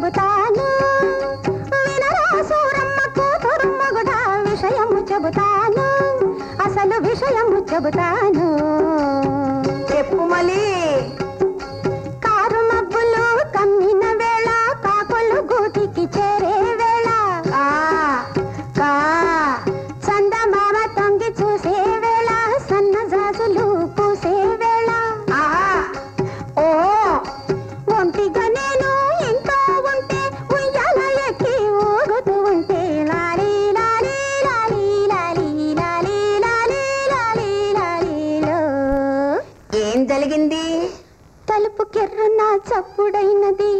చెబుతాను వినరా సూరమ్మ కూతురు మగుడా విషయము చెబుతాను అసలు విషయము చెబుతాను చెప్పు మళ్ళీ కారు మబ్బులు కమ్మిన వేళ కాకులు గూటికి చేరే వేళ కా కా చందమామ తొంగి చూసే వేళ సన్నజాజులు పూసే వేళ ఆహా ఓ ఒంటిగా నేను ఇంట్లో ఉంటే ఉయ్యాల ఎక్కి ఊగుతూ ఉంటే లాలీ లాలీ లాలీ లాలీ లాలీ లాలీ లాలీ లాలీలో ఏం జరిగింది తలుపు కెర్రున చప్పుడైనది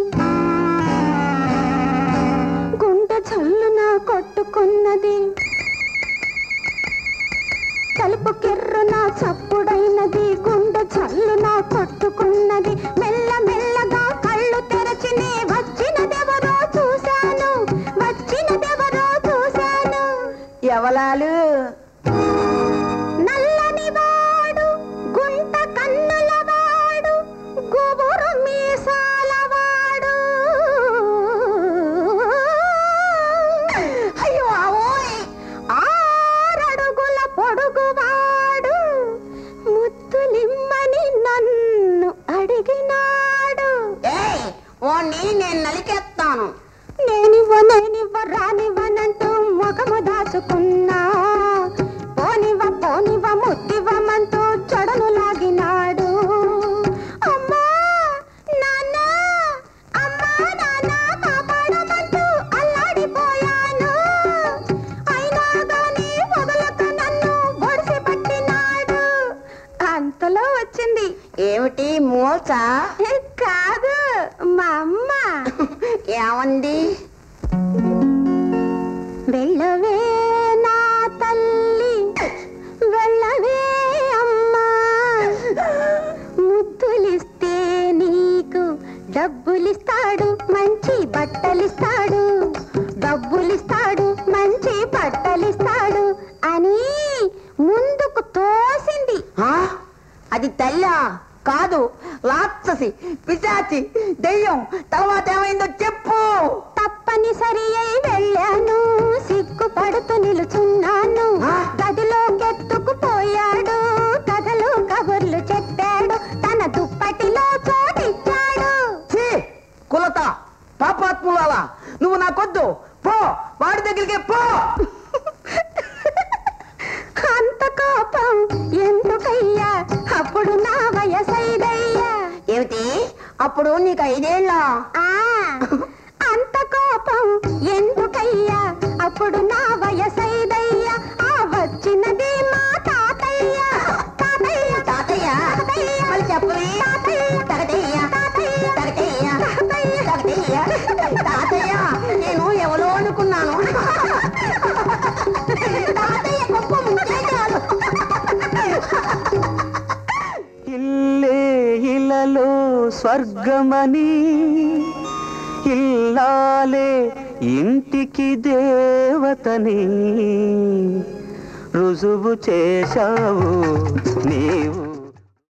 గుండె చల్లున కొట్టుకున్నది తలుపు కెర్రున చప్పుడైనది గుండె చల్లున కొట్టుకున్నది మెల్ల మెల్లగా కళ్ళు తెరచినే వచ్చినదెవరో చూశాను వచ్చినదెవరో చూశాను ఎవలాలు నల్లని వాడు గుంట కన్నుల వాడు గుబురు మీసాల వాడు అయ్యో అవోయ్ ఆరడుగుల పొడుగు వాడు ముత్తులిమ్మని నన్ను అడిగినాడు ఏయ్ ఓ నీ నేను నలికేస్తాను నేనివ్వ నేనివ్వ రానివ్వనంటూ ముఖము దాచుకున్నా పోనివ్వ పోనివ్వ ముద్దివ్వమంటూ చెడను లాగినాడు అమ్మా నాన్న అమ్మా నాన్న కాపాడమంటూ అల్లాడిపోయాను అయినా గాని వదలక నన్ను ఒడిసి పట్టినాడు అంతలో వచ్చింది ఏమిటి మోస కాదు మా అమ్మ ఏమంది వెళ్ళవే నా తల్లి వెళ్ళవే అమ్మా ముద్దులిస్తే నీకు డబ్బులిస్తాడు మంచి బట్టలిస్తాడు డబ్బులిస్తాడు మంచి బట్టలిస్తాడు అని ముందుకు తోసింది ఆ? అది తల్లా కాదు రాక్షసి పిశాచి దెయ్యం తర్వాత ఏమైందో చెప్పు తప్పనిసరి అయి వెళ్ళాను సిగ్గుపడుతూ నిలుచున్నాను ఆ? గదిలో గెత్తుకుపోయాడు కథలు కబుర్లు చెప్పాడు తన దుప్పటిలో చోటిచ్చాడు ఛీ! కులత పాపాత్ములాలా నువ్వు నాకొద్దు పో వాడి దగ్గరికి పో అంత కోపం ఎందుకయ్యా అప్పుడు నా వయసైదయ్యా ఏమిటి అప్పుడు నీకు ఐదేళ్ళ ఆ, అంత కోపం ఎందుకయ్యా అప్పుడు నా వయసైదయ్యా ఆ వచ్చినది మా తాతయ్య తాతయ్య తాతయ్య తాతయ్య మళ్ళీ చెప్పవే తాతయ్య తాతయ్య తాతయ్య తాతయ్య నేను ఎవరో అనుకున్నాను తాతయ్య గొప్ప ముంచేశాడు ఇల్లే ఇలలో స్వర్గమని ఇల్లాలే ఇంటికి దేవతని రుజువు చేశావు నీవు